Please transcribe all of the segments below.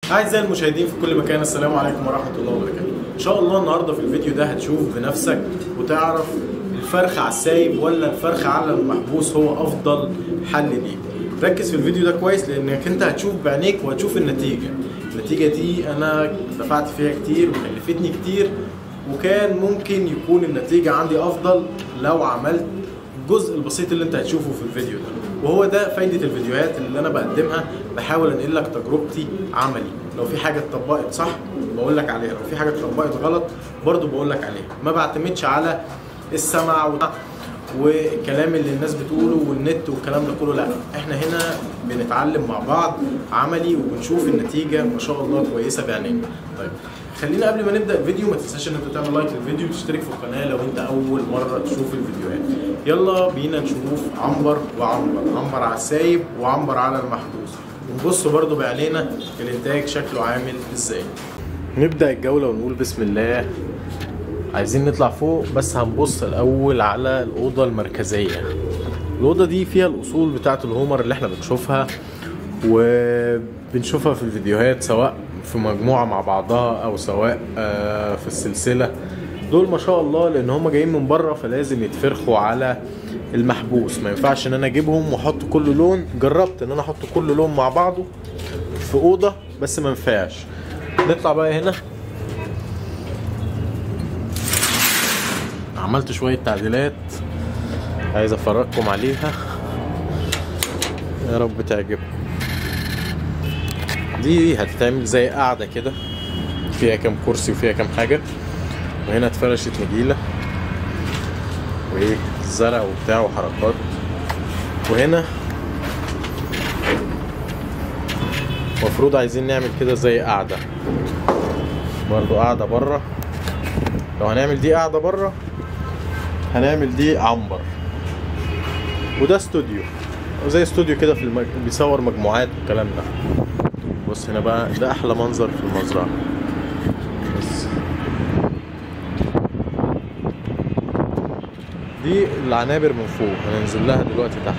أعزائي المشاهدين في كل مكان السلام عليكم ورحمة الله وبركاته إن شاء الله النهاردة في الفيديو ده هتشوف بنفسك وتعرف الفرخ على السايب ولا الفرخ على المحبوس هو أفضل حل ليك ركز في الفيديو ده كويس لأنك أنت هتشوف بعينيك وهتشوف النتيجة النتيجة دي أنا دفعت فيها كتير وكلفتني كتير وكان ممكن يكون النتيجة عندي أفضل لو عملت الجزء البسيط اللي انت هتشوفه في الفيديو ده وهو ده فايدة الفيديوهات اللي انا بقدمها بحاول انقل لك تجربتي عملي لو في حاجة اتطبقت صح بقول لك عليها لو في حاجة اتطبقت غلط برضو بقول لك عليها ما بعتمدش على السمع و... والكلام اللي الناس بتقوله والنت والكلام ده كله لا احنا هنا بنتعلم مع بعض عملي وبنشوف النتيجة ما شاء الله كويسة بعينينا طيب خلينا قبل ما نبدا الفيديو ما تنساش ان انت تعمل لايك للفيديو وتشترك في القناه لو انت اول مره تشوف الفيديوهات يلا بينا نشوف عنبر وعنبر عنبر على السايب وعنبر على المحبوس ونبص برضو بعينينا الانتاج شكله عامل ازاي نبدا الجوله ونقول بسم الله عايزين نطلع فوق بس هنبص الاول على الاوضه المركزيه الاوضه دي فيها الاصول بتاعه الهومر اللي احنا بنشوفها وبنشوفها في الفيديوهات سواء في مجموعه مع بعضها او سواء في السلسله دول ما شاء الله لان هم جايين من بره فلازم يتفرخوا على المحبوس ما ينفعش ان انا اجيبهم واحط كل لون جربت ان انا احط كل لون مع بعضه في اوضه بس ما ينفعش نطلع بقى هنا عملت شويه تعديلات عايز افرجكم عليها يا رب تعجبكم دي هتتعمل زي قاعدة كده فيها كام كرسي وفيها كام حاجة وهنا اتفرشت نجيلة وايه زرع وبتاع وحركات وهنا المفروض عايزين نعمل كده زي قاعدة برضو قاعدة بره لو هنعمل دي قاعدة بره هنعمل دي عنبر وده استوديو زي استوديو كده في المج... بيصور مجموعات والكلام ده بص هنا بقى ده احلى منظر في المزرعه بس دي العنابر من فوق هننزل لها دلوقتي تحت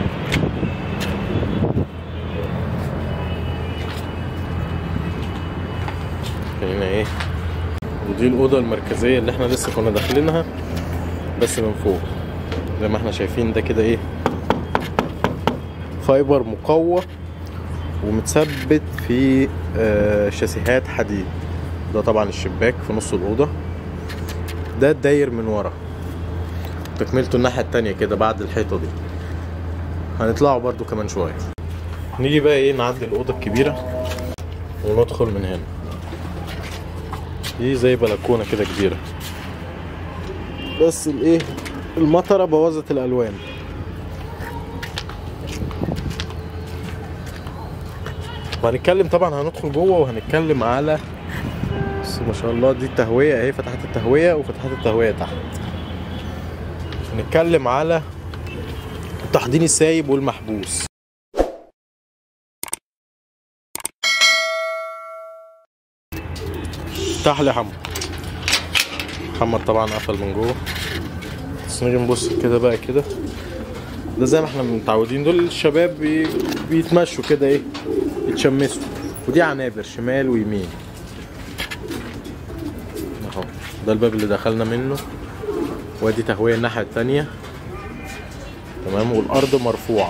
هنا ايه ودي الاوضه المركزيه اللي احنا لسه كنا داخلينها بس من فوق زي ما احنا شايفين ده كده ايه فايبر مقوى ومتثبت في شاسيهات حديد ده طبعا الشباك في نص الأوضة ده الداير من ورا تكملته الناحية التانية كده بعد الحيطة دي هنطلعوا برضو كمان شوية نيجي بقى ايه نعدي الأوضة الكبيرة وندخل من هنا دي زي بلكونة كده كبيرة بس الايه المطرة بوظت الألوان وهنتكلم طبعا هندخل جوه وهنتكلم على بس ما شاء الله دي التهويه اهي فتحات التهويه وفتحات التهويه تحت هنتكلم على التحضير السايب والمحبوس افتح لي محمد محمد طبعا قفل من جوه بس نيجي نبص كده بقى كده ده زي ما احنا متعودين دول الشباب بي... بيتمشوا كده ايه يتشمسوا ودي عنابر شمال ويمين اهو ده الباب اللي دخلنا منه وادي تهوية الناحية التانية تمام والأرض مرفوعة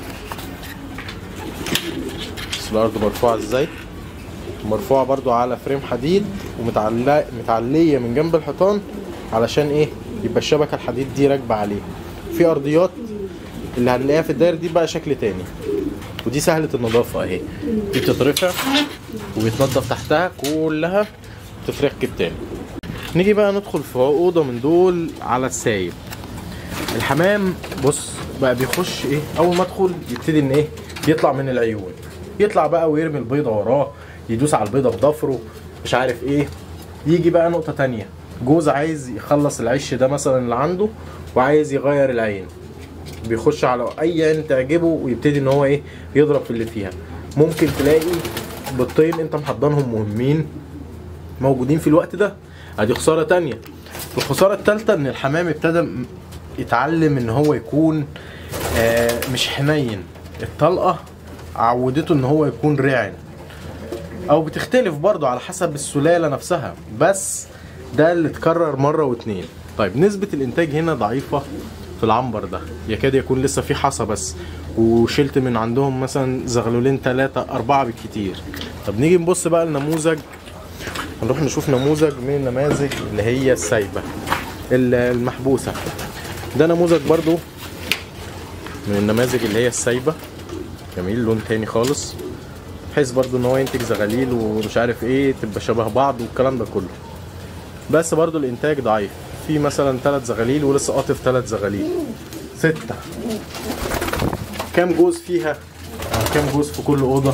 بس الأرض مرفوعة ازاي مرفوعة برضو على فريم حديد ومتعلقة متعلية من جنب الحيطان علشان ايه يبقى الشبكة الحديد دي راكبة عليه في أرضيات اللي هنلاقيها في الدايره دي بقى شكل تاني ودي سهله النظافه اهي دي بتترفع وبيتنضف تحتها كلها بتتركب تاني نيجي بقى ندخل في اوضه من دول على السايب الحمام بص بقى بيخش ايه اول ما ادخل يبتدي ان ايه يطلع من العيون يطلع بقى ويرمي البيضه وراه يدوس على البيضه بضفره مش عارف ايه يجي بقى نقطه تانية جوز عايز يخلص العش ده مثلا اللي عنده وعايز يغير العين بيخش على اي عين تعجبه ويبتدي ان هو ايه يضرب في اللي فيها ممكن تلاقي بيضتين انت محضنهم مهمين موجودين في الوقت ده ادي خساره تانية الخساره الثالثه ان الحمام ابتدى يتعلم ان هو يكون آه مش حنين الطلقه عودته ان هو يكون رعن او بتختلف برضو على حسب السلاله نفسها بس ده اللي اتكرر مره واتنين طيب نسبه الانتاج هنا ضعيفه في العنبر ده يكاد يكون لسه في حصى بس وشلت من عندهم مثلا زغلولين ثلاثة أربعة بالكتير طب نيجي نبص بقى النموذج هنروح نشوف نموذج من النماذج اللي هي السايبة ال- المحبوسة ده نموذج برضو من النماذج اللي هي السايبة جميل لون تاني خالص بحيث برضو ان هو ينتج زغاليل ومش عارف ايه تبقى شبه بعض والكلام ده كله بس برضو الانتاج ضعيف في مثلا ثلاث زغاليل ولسه قاطف ثلاث زغاليل ستة كام جوز فيها أو كام جوز في كل اوضه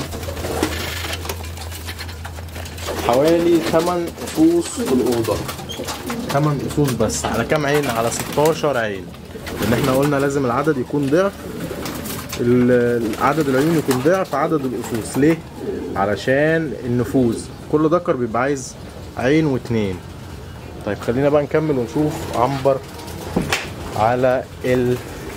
حوالي 8 قصوص في الاوضه 8 قصوص بس على كام عين على 16 عين لان احنا قلنا لازم العدد يكون ضعف ال- عدد العيون يكون ضعف عدد القصوص ليه علشان النفوذ كل ذكر بيبقى عايز عين واتنين طيب خلينا بقى نكمل ونشوف عنبر على ال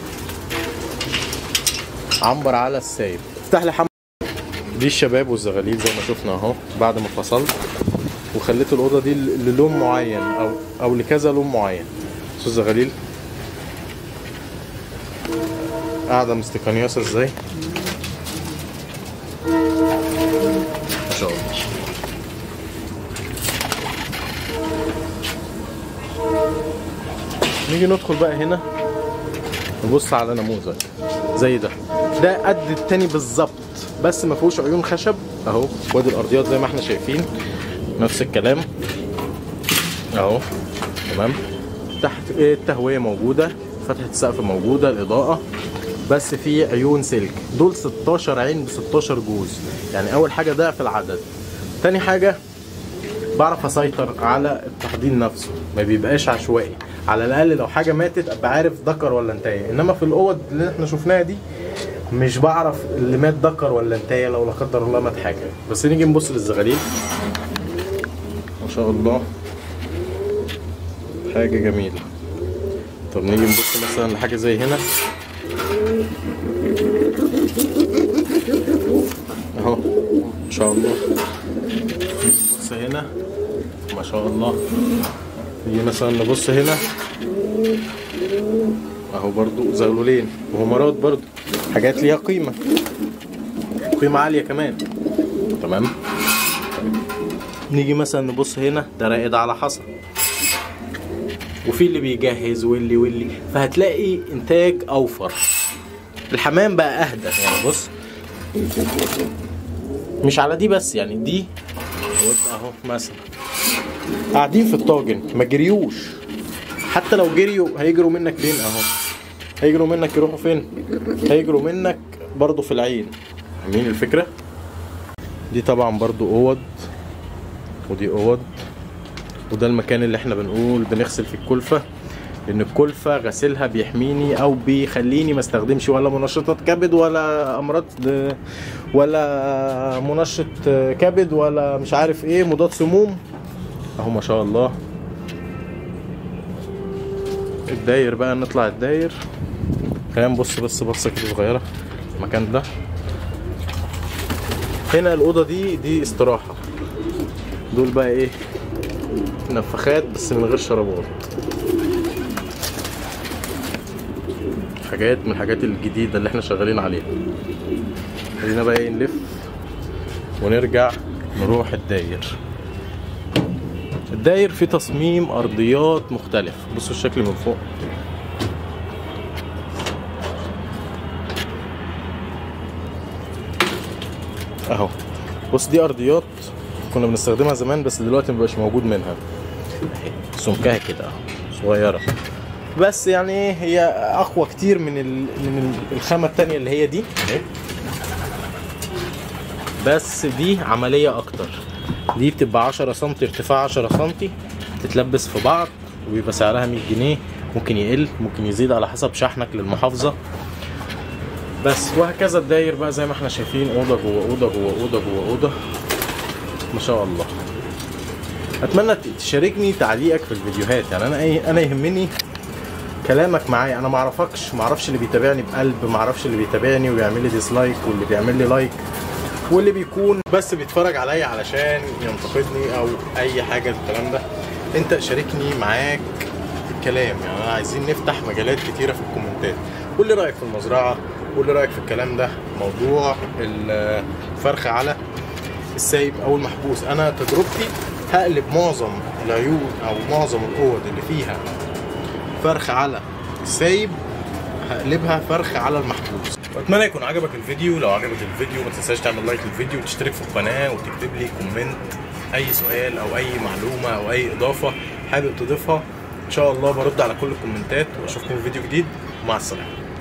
عنبر على السايب افتح لي حم دي الشباب والزغاليل زي ما شفنا اهو بعد ما فصلت وخليت الاوضه دي ل- للون معين او او لكذا لون معين بصوا الزغاليل قاعده مستقنيصه ازاي ما شاء الله نيجي ندخل بقى هنا نبص على نموذج زي ده ده قد التاني بالظبط بس ما فيهوش عيون خشب اهو وادي الارضيات زي ما احنا شايفين نفس الكلام اهو تمام تحت إيه التهويه موجوده فتحه السقف موجوده الاضاءه بس في عيون سلك دول 16 عين ب 16 جوز يعني اول حاجه ضعف العدد تاني حاجه بعرف اسيطر على التحضير نفسه ما بيبقاش عشوائي على الاقل لو حاجه ماتت ابقى عارف ذكر ولا انتايه انما في الاوض اللي احنا شفناها دي مش بعرف اللي مات ذكر ولا انتايه لو لا قدر الله مات حاجه بس نيجي نبص للزغاليل ما شاء الله حاجه جميله طب نيجي نبص مثلا لحاجه زي هنا اهو ما شاء الله نبص هنا ما شاء الله نيجي مثلا نبص هنا اهو برضو زغلولين وهمرات برضو حاجات ليها قيمة قيمة عالية كمان تمام نيجي مثلا نبص هنا ده راقد على حصى وفي اللي بيجهز واللي واللي فهتلاقي انتاج اوفر الحمام بقى اهدى يعني بص مش على دي بس يعني دي اهو مثلا قاعدين في الطاجن ما جريوش حتى لو جريوا هيجروا منك فين اهو هيجروا منك يروحوا فين هيجروا منك برضو في العين فاهمين الفكرة دي طبعا برضو اوض ودي اوض وده المكان اللي احنا بنقول بنغسل في الكلفة لان الكلفة غسيلها بيحميني او بيخليني ما استخدمش ولا منشطات كبد ولا امراض ولا منشط كبد ولا مش عارف ايه مضاد سموم اهو ما شاء الله الداير بقى نطلع الداير خلينا نبص بس بصه كده صغيره المكان ده هنا الاوضه دي دي استراحه دول بقى ايه نفخات بس من غير شرابات حاجات من الحاجات الجديده اللي احنا شغالين عليها خلينا بقى ايه نلف ونرجع نروح الداير الداير فيه تصميم ارضيات مختلف بصوا الشكل من فوق اهو بص دي ارضيات كنا بنستخدمها زمان بس دلوقتي مبقاش موجود منها اهي سمكها كده اهو صغيره بس يعني ايه هي اقوى كتير من ال... من الخامه التانية اللي هي دي اهي بس دي عمليه اكتر دي بتبقى 10 سم ارتفاع 10 سم تتلبس في بعض وبيبقى سعرها 100 جنيه ممكن يقل ممكن يزيد على حسب شحنك للمحافظه بس وهكذا الداير بقى زي ما احنا شايفين اوضه جوه اوضه جوه اوضه جوه اوضه ما شاء الله اتمنى تشاركني تعليقك في الفيديوهات يعني انا ايه انا يهمني كلامك معايا انا ما اعرفكش ما اعرفش اللي بيتابعني بقلب ما اعرفش اللي بيتابعني ويعمل لي ديسلايك واللي بيعمل لي لايك واللي بيكون بس بيتفرج عليا علشان ينتقدني او اي حاجه الكلام ده انت شاركني معاك في الكلام يعني أنا عايزين نفتح مجالات كتيره في الكومنتات قول لي رايك في المزرعه قول لي رايك في الكلام ده موضوع الفرخ على السايب او المحبوس انا تجربتي هقلب معظم العيون او معظم الاوض اللي فيها فرخ على السايب هقلبها فرخ على المحبوس واتمنى يكون عجبك الفيديو لو عجبك الفيديو ما تنساش تعمل لايك للفيديو وتشترك في القناه وتكتب لي كومنت اي سؤال او اي معلومه او اي اضافه حابب تضيفها ان شاء الله برد على كل الكومنتات واشوفكم في فيديو جديد ومع السلامه